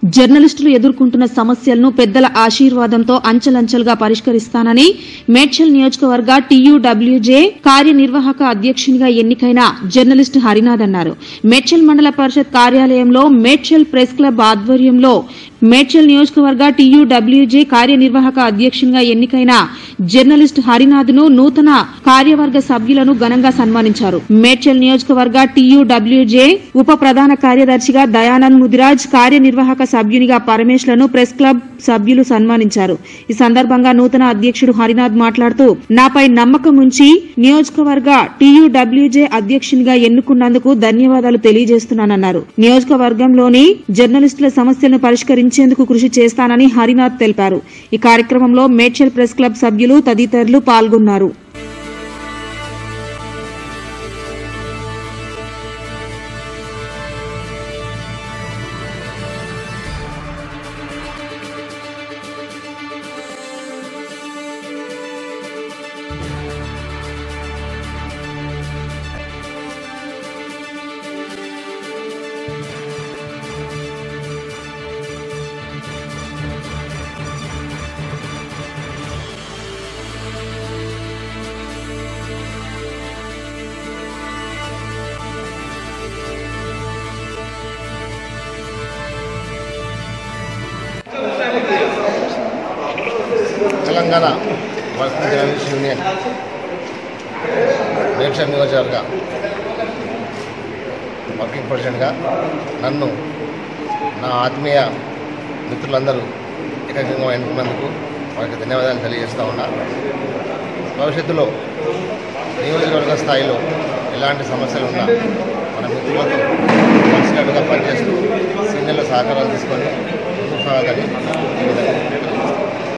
జర్నలిస్టులు ఎదుర్కొంటున్న సమస్యలను పెద్దల ఆశీర్వాదంతో అంచెలంచెలుగా పరిష్కరిస్తానని మేడ్చల్ నియోజకవర్గ టీయూడబ్ల్యూజే కార్యనిర్వాహక అధ్యక్షునిగా ఎన్నికైన జర్నలిస్టు హరినాథ్ అన్నారు మేడ్చల్ మండల పరిషత్ కార్యాలయంలో మేడ్చల్ ప్రెస్ క్లబ్ ఆధ్వర్యంలో మేడ్చల్ నియోజకవర్గ టీయూడబ్ల్యూజే కార్యనిర్వాహక అధ్యక్షునిగా ఎన్నికైన జర్నలిస్ట్ హరినాథ్ ను నూతన కార్యవర్గ సభ్యులను ఘనంగా సన్మానించారు మేడ్చల్ నియోజకవర్గ టీయూడబ్ల్యూజే ఉప ప్రధాన కార్యదర్శిగా దయానంద్ ముదిరాజ్ కార్యనిర్వాహక సభ్యునిగా పరమేశ్లను ప్రెస్ క్లబ్ సభ్యులు సన్మానించారు ఈ సందర్భంగా నూతన అధ్యక్షుడు హరినాథ్ మాట్లాడుతూ నాపై నమ్మకం ఉంచి నియోజకవర్గ టీయూడబ్ల్యూజే అధ్యక్షునిగా ఎన్నుకున్నందుకు ధన్యవాదాలు తెలియజేస్తున్నానన్నారు నియోజకవర్గంలోని జర్నలిస్టుల సమస్యలను పరిష్కరించేందుకు కృషి చేస్తానని హరినాథ్ తెలిపారు ఈ కార్యక్రమంలో మేడ్చల్ ప్రెస్ క్లబ్ సభ్యులు తదితరులు పాల్గొన్నారు Telangana working journalist union Medchal నియోజకవర్గ వర్కింగ్ ప్రెసిడెంట్గా నన్ను నా ఆత్మీయ మిత్రులందరూ ఏకంగా ఎన్నుకున్నందుకు వారికి ధన్యవాదాలు తెలియజేస్తా ఉన్నా భవిష్యత్తులో నియోజకవర్గ స్థాయిలో ఎలాంటి సమస్యలు ఉన్నా మన మిత్రులతో కలిసికట్టుగా పనిచేస్తూ సీనియర్ల సహకారాలు తీసుకొని ముందుకు సాగాలని